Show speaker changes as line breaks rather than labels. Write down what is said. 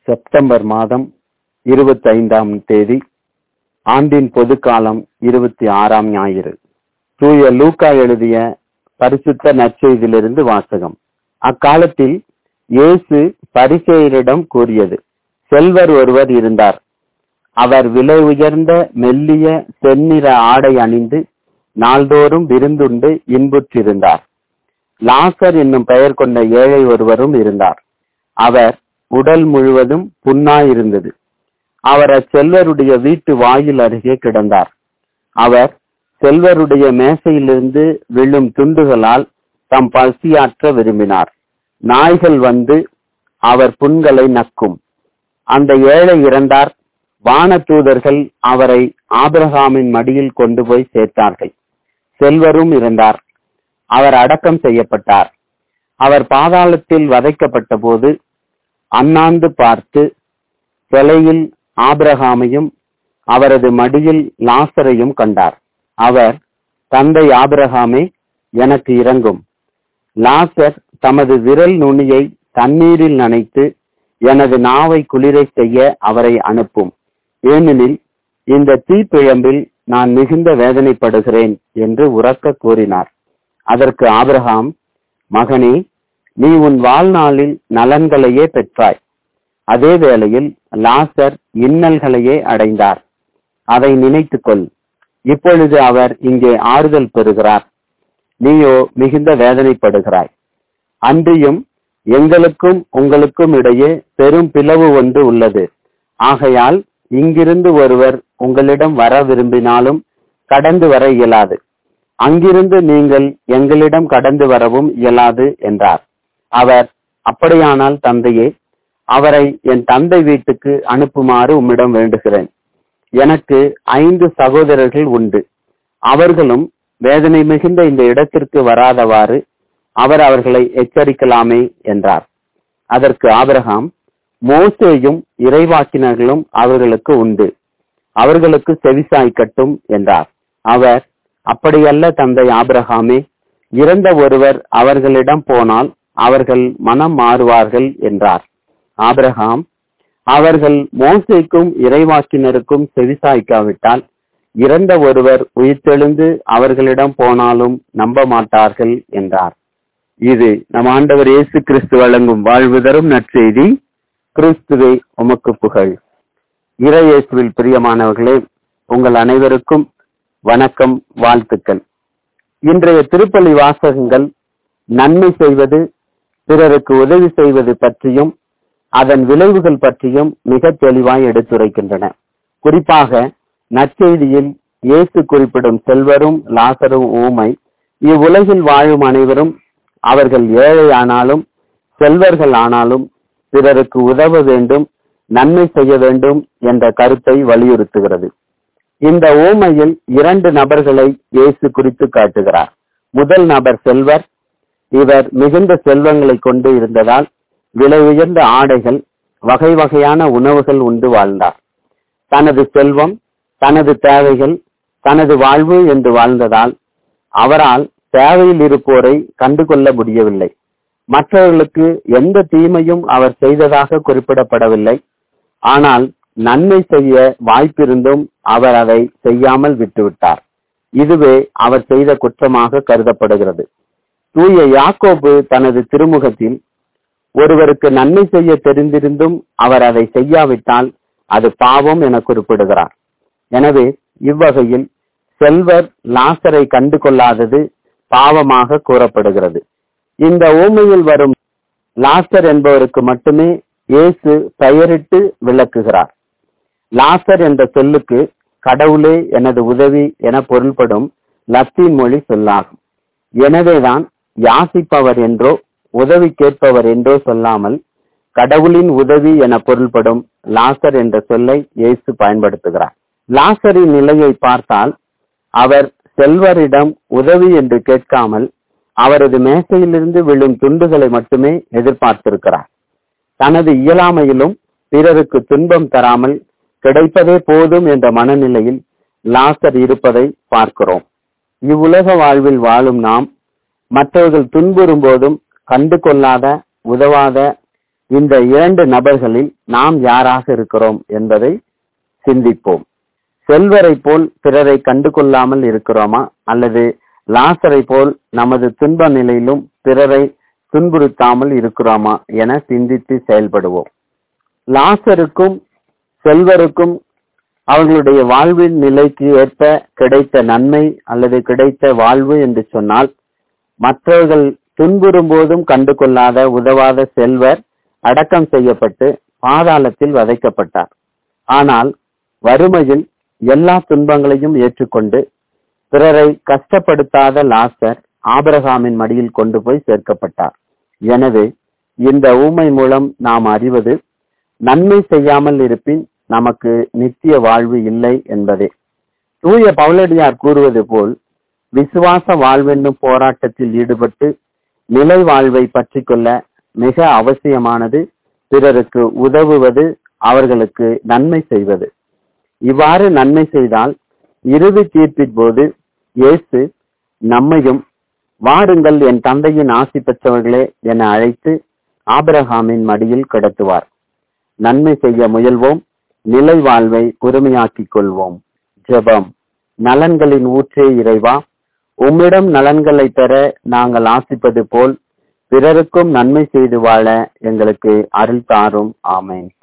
September மாதம் இருபத்தைந்தாம் தேதி ஆண்டின் பொதுக்காலம் இருபத்தி ஆறாம் ஞாயிறு தூய லூக்கா எழுதிய பரிசுத்த நற்செய்தியிலிருந்து வாசகம் அக்காலத்தில் இயேசு பரிசேயரிடம் கூறியது செல்வர் ஒருவர் இருந்தார் அவர் விலை உயர்ந்த மெல்லிய செந்நிற ஆடை அணிந்து நாள்தோறும் விருந்துண்டு இன்புற்றிருந்தார் லாசர் என்னும் பெயர் கொண்ட ஏழை ஒருவரும் இருந்தார் அவர் உடல் முழுவதும் புண்ணாயிருந்தது அவர் அச்செல்வருடைய வீட்டு வாயில் அருகே கிடந்தார் அவர் செல்வருடைய மேசையிலிருந்து விழும் துண்டுகளால் தம் பசியாற்ற விரும்பினார் நாய்கள் வந்து அவர் புண்களை நக்கும் அந்த ஏழை இறந்தார் வானதூதர்கள் அவரை ஆபிரகாமின் மடியில் கொண்டு போய் சேர்த்தார்கள் செல்வரும் இருந்தார் அவர் அடக்கம் செய்யப்பட்டார் அவர் பாதாளத்தில் வதைக்கப்பட்ட போது அண்ணாந்து பார்த்து சிலையில் ஆபிரகாமையும் அவரது மடியில் லாசரையும் கண்டார் அவர் தந்தை ஆபிரகாமே எனக்கு இறங்கும் லாசர் தமது விரல் நுனியை தண்ணீரில் நனைத்து எனது நாவை குளிரை செய்ய அவரை அனுப்பும் ஏனெனில் இந்த தீப்பிழம்பில் நான் மிகுந்த வேதனைப்படுகிறேன் என்று உறக்க கூறினார் அதற்கு ஆபிரகாம் மகனே நீ உன் வாழ்நாளில் நலன்களையே பெற்றாய் அதே வேளையில் லாசர் இன்னல்களையே அடைந்தார் அதை நினைத்துக்கொள் இப்பொழுது அவர் இங்கே ஆறுதல் பெறுகிறார் நீயோ மிகுந்த வேதனைப்படுகிறாய் அன்றியும் எங்களுக்கும் உங்களுக்கும் இடையே பெரும் பிளவு ஒன்று உள்ளது ஆகையால் இங்கிருந்து ஒருவர் உங்களிடம் வர விரும்பினாலும் கடந்து வர இயலாது அங்கிருந்து நீங்கள் எங்களிடம் கடந்து வரவும் இயலாது என்றார் அவர் அப்படியானால் தந்தையே அவரை என் தந்தை வீட்டுக்கு அனுப்புமாறு உம்மிடம் வேண்டுகிறேன் எனக்கு ஐந்து சகோதரர்கள் உண்டு அவர்களும் வேதனை மிகுந்த இந்த இடத்திற்கு வராதவாறு அவர் அவர்களை எச்சரிக்கலாமே என்றார் அதற்கு ஆபிரகாம் மோசேயும் இறைவாக்கினர்களும் அவர்களுக்கு உண்டு அவர்களுக்கு செவிசாய்க்கட்டும் என்றார் அவர் அப்படியல்ல தந்தை ஆபிரகாமே இறந்த ஒருவர் அவர்களிடம் போனால் அவர்கள் மனம் மாறுவார்கள் என்றார் ஆபிரகாம் அவர்கள் மோசைக்கும் இறைவாக்கினருக்கும் செவிசாய்க்காவிட்டால் இறந்த ஒருவர் உயிர்த்தெழுந்து அவர்களிடம் போனாலும் நம்ப மாட்டார்கள் என்றார் இது நம் ஆண்டவர் இயேசு கிறிஸ்து வழங்கும் வாழ்வு தரும் நற்செய்தி கிறிஸ்துவை உமக்கு புகழ் இறையேசுவில் பிரியமானவர்களே உங்கள் அனைவருக்கும் வணக்கம் வாழ்த்துக்கள் இன்றைய திருப்பலி வாசகங்கள் நன்மை செய்வது பிறருக்கு உதவி செய்வது பற்றியும் அதன் விளைவுகள் பற்றியும் மிக தெளிவாய் எடுத்துரைக்கின்றன குறிப்பாக நற்செய்தியில் இயேசு குறிப்பிடும் செல்வரும் லாசரும் ஊமை இவ்வுலகில் வாழும் அனைவரும் அவர்கள் ஏழை ஆனாலும் செல்வர்கள் ஆனாலும் பிறருக்கு உதவ வேண்டும் நன்மை செய்ய வேண்டும் என்ற கருத்தை வலியுறுத்துகிறது இந்த ஊமையில் இரண்டு நபர்களை இயேசு குறித்து காட்டுகிறார் முதல் நபர் செல்வர் இவர் மிகுந்த செல்வங்களை கொண்டு இருந்ததால் விலை உயர்ந்த ஆடைகள் வகை வகையான உணவுகள் உண்டு வாழ்ந்தார் தனது செல்வம் தனது தேவைகள் தனது வாழ்வு என்று வாழ்ந்ததால் அவரால் தேவையில் இருப்போரை கண்டுகொள்ள முடியவில்லை மற்றவர்களுக்கு எந்த தீமையும் அவர் செய்ததாக குறிப்பிடப்படவில்லை ஆனால் நன்மை செய்ய வாய்ப்பிருந்தும் அவர் அதை செய்யாமல் விட்டுவிட்டார் இதுவே அவர் செய்த குற்றமாக கருதப்படுகிறது தூய யாக்கோபு தனது திருமுகத்தில் ஒருவருக்கு நன்மை செய்ய தெரிந்திருந்தும் அவர் அதை செய்யாவிட்டால் அது பாவம் என குறிப்பிடுகிறார் எனவே இவ்வகையில் செல்வர் லாசரை கண்டு கொள்ளாதது பாவமாக கூறப்படுகிறது இந்த ஊமையில் வரும் லாசர் என்பவருக்கு மட்டுமே இயேசு பெயரிட்டு விளக்குகிறார் லாசர் என்ற சொல்லுக்கு கடவுளே எனது உதவி என பொருள்படும் லத்தீன் மொழி சொல்லாகும் எனவேதான் யாசிப்பவர் என்றோ உதவி கேட்பவர் என்றோ சொல்லாமல் கடவுளின் உதவி என பொருள்படும் லாசர் என்ற சொல்லை இயேசு பயன்படுத்துகிறார் லாசரின் நிலையை பார்த்தால் அவர் செல்வரிடம் உதவி என்று கேட்காமல் அவரது மேசையிலிருந்து விழும் துண்டுகளை மட்டுமே எதிர்பார்த்திருக்கிறார் தனது இயலாமையிலும் பிறருக்கு துன்பம் தராமல் கிடைப்பதே போதும் என்ற மனநிலையில் லாசர் இருப்பதை பார்க்கிறோம் இவ்வுலக வாழ்வில் வாழும் நாம் மற்றவர்கள் துன்புறும் போதும் கண்டு கொள்ளாத உதவாத இந்த இரண்டு நபர்களில் நாம் யாராக இருக்கிறோம் என்பதை சிந்திப்போம் செல்வரை போல் பிறரை கண்டு கொள்ளாமல் இருக்கிறோமா அல்லது லாசரை போல் நமது துன்ப நிலையிலும் பிறரை துன்புறுத்தாமல் இருக்கிறோமா என சிந்தித்து செயல்படுவோம் லாசருக்கும் செல்வருக்கும் அவர்களுடைய வாழ்வின் நிலைக்கு ஏற்ப கிடைத்த நன்மை அல்லது கிடைத்த வாழ்வு என்று சொன்னால் மற்றவர்கள் துன்புறும் போதும் கண்டு கொள்ளாத உதவாத செல்வர் அடக்கம் செய்யப்பட்டு பாதாளத்தில் வதைக்கப்பட்டார் ஆனால் வறுமையில் எல்லா துன்பங்களையும் ஏற்றுக்கொண்டு பிறரை கஷ்டப்படுத்தாத லாசர் ஆபரகாமின் மடியில் கொண்டு போய் சேர்க்கப்பட்டார் எனவே இந்த ஊமை மூலம் நாம் அறிவது நன்மை செய்யாமல் இருப்பின் நமக்கு நித்திய வாழ்வு இல்லை என்பதே தூய பவுலடியார் கூறுவது போல் விசுவாச வாழ்வென்னும் போராட்டத்தில் ஈடுபட்டு நிலை வாழ்வை பற்றி கொள்ள மிக அவசியமானது பிறருக்கு உதவுவது அவர்களுக்கு நன்மை செய்வது இவ்வாறு நன்மை செய்தால் இறுதி தீர்ப்பின் போது இயேசு நம்மையும் வாருங்கள் என் தந்தையின் ஆசி பெற்றவர்களே என அழைத்து ஆபிரகாமின் மடியில் கிடத்துவார் நன்மை செய்ய முயல்வோம் நிலை வாழ்வை பொறுமையாக்கிக் கொள்வோம் ஜெபம் நலன்களின் ஊற்றே இறைவா உம்மிடம் நலன்களை பெற நாங்கள் ஆசிப்பது போல் பிறருக்கும் நன்மை செய்து வாழ எங்களுக்கு அருள் தாரும் ஆமேன்